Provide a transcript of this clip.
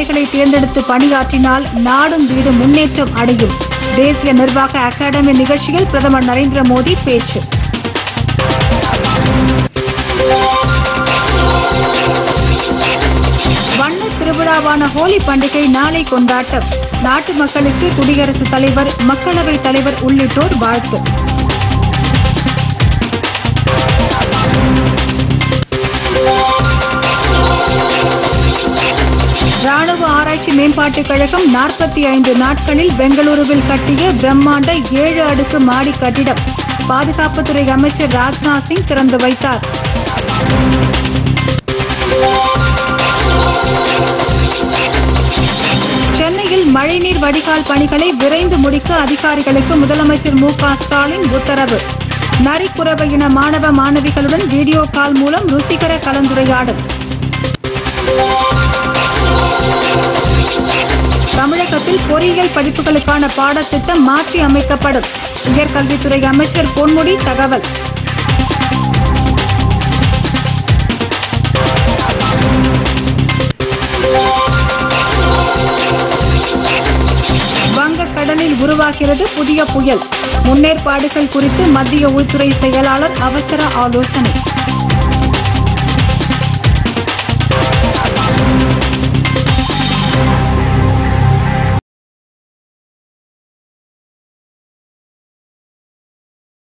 குழந்தைகளை தேர்ந்தெடுத்து பணியாற்றினால் நாடும் வீடும் முன்னேற்றம் அடையும் தேசிய நிர்வாக அகாடமி நிகழ்ச்சியில் பிரதமர் நரேந்திர மோடி பேச்சு வண்ண திருவிழாவான ஹோலி பண்டிகை நாளை கொண்டாட்டம் நாட்டு மக்களுக்கு குடியரசுத் தலைவர் மக்களவைத் தலைவர் உள்ளிட்டோர் வாழ்த்து ராணுவ ஆராய்ச்சி மேம்பாட்டுக் கழகம் நாற்பத்தி ஐந்து நாட்களில் பெங்களூருவில் கட்டிய பிரம்மாண்ட ஏழு அடுக்கு மாடி கட்டிடம் பாதுகாப்புத்துறை அமைச்சர் ராஜ்நாத் சிங் திறந்து வைத்தார் சென்னையில் மழைநீர் வடிகால் பணிகளை விரைந்து முடிக்க அதிகாரிகளுக்கு முதலமைச்சர் மு க ஸ்டாலின் உத்தரவு நரிக்குறவ இன மாணவ மாணவிகளுடன் வீடியோ கால் மூலம் ருசிகர கலந்துரையாடல் தமிழகத்தில் பொறியியல் படிப்புகளுக்கான பாடத்திட்டம் மாற்றி அமைக்கப்படும் உயர்கல்வித்துறை அமைச்சர் பொன்முடி தகவல் வங்கக்கடலில் உருவாகிறது புதிய புயல் முன்னேற்பாடுகள் குறித்து மத்திய உள்துறை செயலாளர் அவசர ஆலோசனை